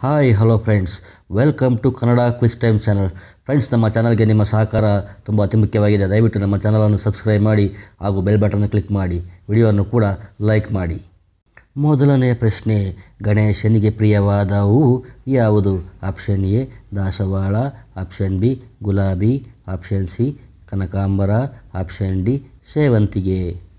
hi hello friends welcome to Kannada quiz time channel friends ನಮ್ಮ ಚಾನಲ್ಗೆ ನಿಮ್ಮ ಸಹಕಾರ ತುಂಬ ಅತಿ ಮುಖ್ಯವಾಗಿದೆ ದಯವಿಟ್ಟು ನಮ್ಮ ಚಾನಲನ್ನು ಸಬ್ಸ್ಕ್ರೈಬ್ ಮಾಡಿ ಹಾಗೂ ಬೆಲ್ ಬಟನ್ ಕ್ಲಿಕ್ ಮಾಡಿ ವಿಡಿಯೋವನ್ನು ಕೂಡ ಲೈಕ್ ಮಾಡಿ ಮೊದಲನೆಯ ಪ್ರಶ್ನೆ ಗಣೇಶನಿಗೆ ಪ್ರಿಯವಾದ ಹೂವು ಯಾವುದು ಆಪ್ಷನ್ ಎ ದಾಸವಾಳ ಆಪ್ಷನ್ ಬಿ ಗುಲಾಬಿ ಆಪ್ಷನ್ ಸಿ ಕನಕಾಂಬರ ಆಪ್ಷನ್ ಡಿ ಸೇವಂತಿಗೆ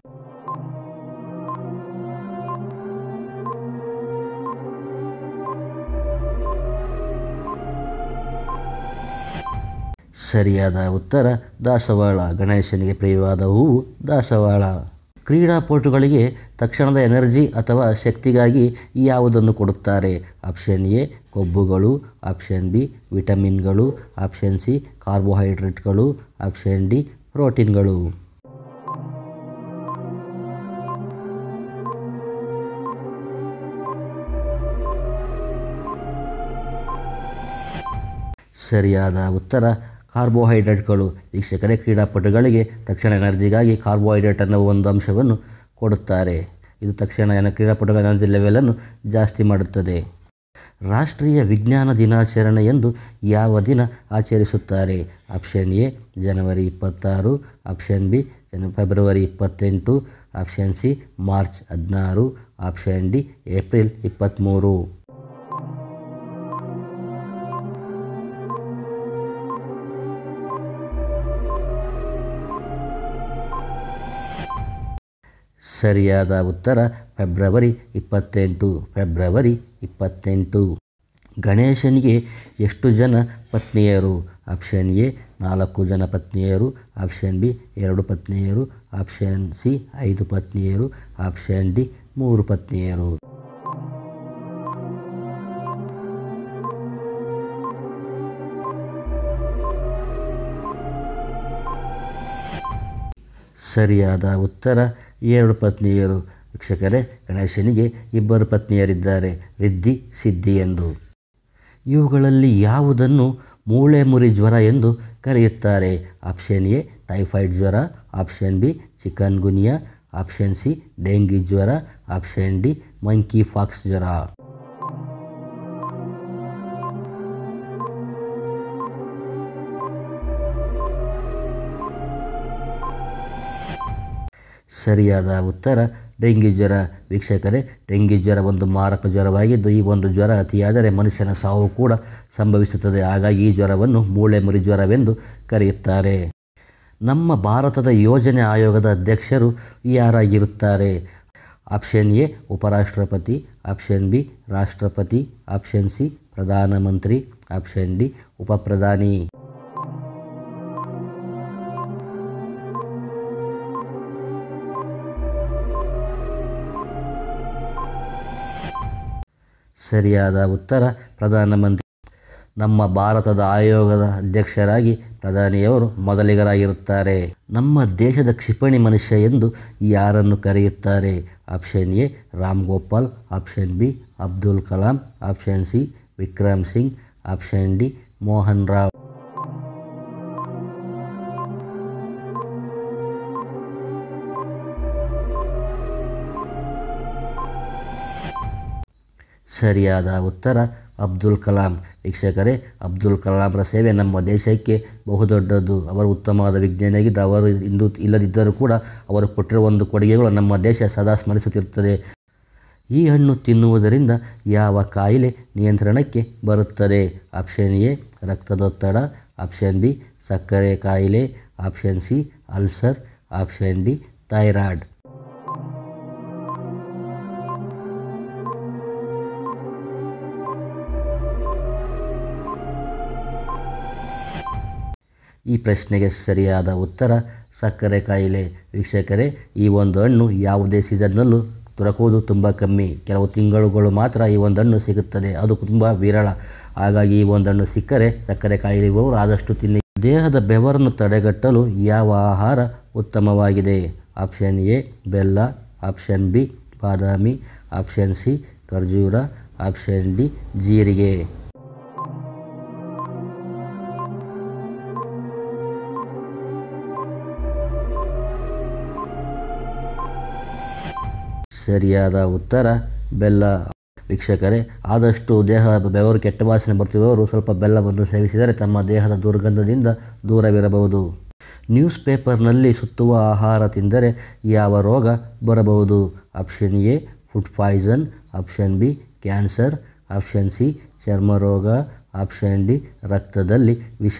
ಸರಿಯಾದ ಉತ್ತರ ದಾಸವಾಳ ಗಣೇಶನಿಗೆ ಪ್ರಿಯವಾದ ಹೂವು ದಾಸವಾಳ ಕ್ರೀಡಾಪಟುಗಳಿಗೆ ತಕ್ಷಣದ ಎನರ್ಜಿ ಅಥವಾ ಶಕ್ತಿಗಾಗಿ ಯಾವುದನ್ನು ಕೊಡುತ್ತಾರೆ ಆಪ್ಷನ್ ಎ ಕೊಬ್ಬುಗಳು ಆಪ್ಷನ್ ಬಿ ವಿಟಮಿನ್ಗಳು ಆಪ್ಷನ್ ಸಿ ಕಾರ್ಬೋಹೈಡ್ರೇಟ್ಗಳು ಆಪ್ಷನ್ ಡಿ ಪ್ರೋಟೀನ್ಗಳು ಸರಿಯಾದ ಉತ್ತರ ಕಾರ್ಬೋಹೈಡ್ರೇಟ್ಗಳು ವೀಕ್ಷಕರೇ ಕ್ರೀಡಾಪಟುಗಳಿಗೆ ತಕ್ಷಣ ಎನರ್ಜಿಗಾಗಿ ಕಾರ್ಬೋಹೈಡ್ರೇಟ್ ಅನ್ನೋ ಒಂದು ಅಂಶವನ್ನು ಕೊಡುತ್ತಾರೆ ಇದು ತಕ್ಷಣ ಏನ ಕ್ರೀಡಾಪಟುಗಳ ಎನರ್ಜಿ ಲೆವೆಲನ್ನು ಜಾಸ್ತಿ ಮಾಡುತ್ತದೆ ರಾಷ್ಟ್ರೀಯ ವಿಜ್ಞಾನ ದಿನಾಚರಣೆ ಎಂದು ಯಾವ ದಿನ ಆಚರಿಸುತ್ತಾರೆ ಆಪ್ಷನ್ ಎ ಜನವರಿ ಇಪ್ಪತ್ತಾರು ಆಪ್ಷನ್ ಬಿ ಜನ ಫೆಬ್ರವರಿ ಇಪ್ಪತ್ತೆಂಟು ಆಪ್ಷನ್ ಸಿ ಮಾರ್ಚ್ ಹದಿನಾರು ಆಪ್ಷನ್ ಡಿ ಏಪ್ರಿಲ್ ಇಪ್ಪತ್ತ್ಮೂರು ಸರಿಯಾದ ಉತ್ತರ ಫೆಬ್ರವರಿ ಇಪ್ಪತ್ತೆಂಟು ಫೆಬ್ರವರಿ ಇಪ್ಪತ್ತೆಂಟು ಗಣೇಶನಿಗೆ ಎಷ್ಟು ಜನ ಪತ್ನಿಯರು ಆಪ್ಷನ್ ಎ ನಾಲ್ಕು ಜನ ಪತ್ನಿಯರು ಆಪ್ಷನ್ ಬಿ ಎರಡು ಪತ್ನಿಯರು ಆಪ್ಷನ್ ಸಿ ಐದು ಪತ್ನಿಯರು ಆಪ್ಷನ್ ಡಿ ಮೂರು ಪತ್ನಿಯರು ಸರಿಯಾದ ಉತ್ತರ ಎರಡು ಪತ್ನಿಯರು ವೀಕ್ಷಕರೇ ಗಣೇಶನಿಗೆ ಇಬ್ಬರು ಪತ್ನಿಯರಿದ್ದಾರೆ ರಿದ್ದಿ ಸಿದ್ಧಿ ಎಂದು ಇವುಗಳಲ್ಲಿ ಯಾವುದನ್ನು ಮೂಳೆ ಮುರಿ ಜ್ವರ ಎಂದು ಕರೆಯುತ್ತಾರೆ ಆಪ್ಷನ್ ಎ ಟೈಫಾಯ್ಡ್ ಜ್ವರ option B chikungunya option C dengue ಜ್ವರ ಆಪ್ಷನ್ ಡಿ ಮಂಕಿ ಫಾಕ್ಸ್ ಜ್ವರ ಸರಿಯಾದ ಉತ್ತರ ಡೆಂಗ್ಯೂ ಜ್ವರ ವೀಕ್ಷಕರೇ ಡೆಂಗ್ಯೂ ಜ್ವರ ಒಂದು ಮಾರಕ ಜ್ವರವಾಗಿದ್ದು ಈ ಒಂದು ಜ್ವರ ಅತಿಯಾದರೆ ಮನುಷ್ಯನ ಸಾವು ಕೂಡ ಸಂಭವಿಸುತ್ತದೆ ಹಾಗಾಗಿ ಈ ಜ್ವರವನ್ನು ಮೂಳೆ ಮುರಿ ಜ್ವರವೆಂದು ಕರೆಯುತ್ತಾರೆ ನಮ್ಮ ಭಾರತದ ಯೋಜನೆ ಆಯೋಗದ ಅಧ್ಯಕ್ಷರು ಯಾರಾಗಿರುತ್ತಾರೆ ಆಪ್ಷನ್ ಎ ಉಪರಾಷ್ಟ್ರಪತಿ ಆಪ್ಷನ್ ಬಿ ರಾಷ್ಟ್ರಪತಿ ಆಪ್ಷನ್ ಸಿ ಪ್ರಧಾನಮಂತ್ರಿ ಆಪ್ಷನ್ ಡಿ ಉಪಪ್ರಧಾನಿ ಸರಿಯಾದ ಉತ್ತರ ಪ್ರಧಾನಮಂತ್ರಿ ನಮ್ಮ ಭಾರತದ ಆಯೋಗದ ಅಧ್ಯಕ್ಷರಾಗಿ ಪ್ರಧಾನಿಯವರು ಮೊದಲಿಗರಾಗಿರುತ್ತಾರೆ ನಮ್ಮ ದೇಶದ ಕ್ಷಿಪಣಿ ಮನುಷ್ಯ ಎಂದು ಯಾರನ್ನು ಕರೆಯುತ್ತಾರೆ option A Ram Gopal option B Abdul Kalam option C Vikram Singh option D Mohan Rao ಸರಿಯಾದ ಉತ್ತರ ಅಬ್ದುಲ್ ಕಲಾಂ ವೀಕ್ಷಕರೇ ಅಬ್ದುಲ್ ಕಲಾಂರ ಸೇವೆ ನಮ್ಮ ದೇಶಕ್ಕೆ ಬಹುದೊಡ್ಡದು ಅವರು ಉತ್ತಮವಾದ ವಿಜ್ಞಾನಿಯಾಗಿದ್ದು ಅವರು ಇಂದು ಇಲ್ಲದಿದ್ದರೂ ಕೂಡ ಅವರು ಕೊಟ್ಟಿರುವ ಒಂದು ಕೊಡುಗೆಗಳು ನಮ್ಮ ದೇಶ ಸದಾ ಸ್ಮರಿಸುತ್ತಿರುತ್ತದೆ ಈ ಹಣ್ಣು ತಿನ್ನುವುದರಿಂದ ಯಾವ ಕಾಯಿಲೆ ನಿಯಂತ್ರಣಕ್ಕೆ ಬರುತ್ತದೆ ಆಪ್ಷನ್ ಎ ರಕ್ತದೊತ್ತಡ ಆಪ್ಷನ್ ಬಿ ಸಕ್ಕರೆ ಕಾಯಿಲೆ option C ulcer option D thyroid ಈ ಪ್ರಶ್ನೆಗೆ ಸರಿಯಾದ ಉತ್ತರ ಸಕ್ಕರೆ ಕಾಯಿಲೆ ವೀಕ್ಷಕರೇ ಈ ಒಂದು ಹಣ್ಣು ಯಾವುದೇ ಸೀಸನ್ನಲ್ಲೂ ದೊರಕುವುದು ತುಂಬ ಕಮ್ಮಿ ಕೆಲವು ತಿಂಗಳುಗಳು ಮಾತ್ರ ಈ ಒಂದು ಹಣ್ಣು ಸಿಗುತ್ತದೆ ಅದು ತುಂಬ ವಿರಳ ಹಾಗಾಗಿ ಈ ಒಂದು ಹಣ್ಣು ಸಿಕ್ಕರೆ ಸಕ್ಕರೆ ಕಾಯಿಲೆ ಇರುವವರು ಆದಷ್ಟು ತಿನ್ನಿ ದೇಹದ ಬೆವರನ್ನು ತಡೆಗಟ್ಟಲು ಯಾವ ಆಹಾರ ಉತ್ತಮವಾಗಿದೆ ಆಪ್ಷನ್ ಎ ಬೆಲ್ಲ ಆಪ್ಷನ್ ಬಿ ಬಾದಾಮಿ ಆಪ್ಷನ್ ಸಿ ಖರ್ಜೂರ ಆಪ್ಷನ್ ಡಿ ಜೀರಿಗೆ ಸರಿಯಾದ ಉತ್ತರ ಬೆಲ್ಲ ವೀಕ್ಷಕರೇ ಆದಷ್ಟು ದೇಹ ಬೆವರು ಕೆಟ್ಟ ವಾಸನೆ ಬರ್ತಿರುವವರು ಸ್ವಲ್ಪ ಬೆಲ್ಲವನ್ನು ಸೇವಿಸಿದರೆ ತಮ್ಮ ದೇಹದ ದುರ್ಗಂಧದಿಂದ ದೂರವಿರಬಹುದು ನ್ಯೂಸ್ ಪೇಪರ್ನಲ್ಲಿ ಸುತ್ತುವ ಆಹಾರ ತಿಂದರೆ ಯಾವ ರೋಗ ಬರಬಹುದು option A food poison option B cancer option C ಚರ್ಮ ರೋಗ ಆಪ್ಷನ್ ಡಿ ರಕ್ತದಲ್ಲಿ ವಿಷ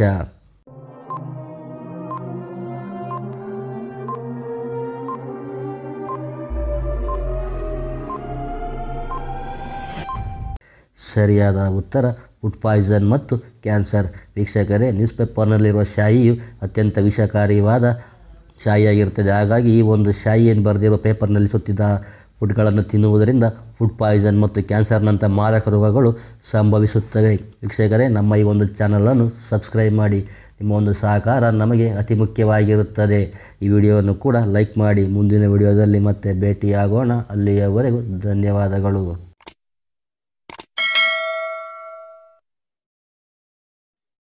ಸರಿಯಾದ ಉತ್ತರ ಫುಡ್ ಪಾಯ್ಸನ್ ಮತ್ತು ಕ್ಯಾನ್ಸರ್ ವೀಕ್ಷಕರೇ ನ್ಯೂಸ್ ಪೇಪರ್ನಲ್ಲಿರುವ ಶಾಯಿಯು ಅತ್ಯಂತ ವಿಷಕಾರಿಯಾದ ಶಾಯಿಯಾಗಿರುತ್ತದೆ ಹಾಗಾಗಿ ಈ ಒಂದು ಶಾಯಿ ಏನು ಬರೆದಿರುವ ಪೇಪರ್ನಲ್ಲಿ ಸುತ್ತಿದ ಫುಡ್ಗಳನ್ನು ತಿನ್ನುವುದರಿಂದ ಫುಡ್ ಪಾಯ್ಸನ್ ಮತ್ತು ಕ್ಯಾನ್ಸರ್ನಂಥ ಮಾರಕ ರೋಗಗಳು ಸಂಭವಿಸುತ್ತವೆ ವೀಕ್ಷಕರೇ ನಮ್ಮ ಈ ಒಂದು ಚಾನಲನ್ನು ಸಬ್ಸ್ಕ್ರೈಬ್ ಮಾಡಿ ನಿಮ್ಮ ಒಂದು ಸಹಕಾರ ನಮಗೆ ಅತಿ ಮುಖ್ಯವಾಗಿರುತ್ತದೆ ಈ ವಿಡಿಯೋವನ್ನು ಕೂಡ ಲೈಕ್ ಮಾಡಿ ಮುಂದಿನ ವಿಡಿಯೋದಲ್ಲಿ ಮತ್ತೆ ಭೇಟಿಯಾಗೋಣ ಅಲ್ಲಿಯವರೆಗೂ ಧನ್ಯವಾದಗಳು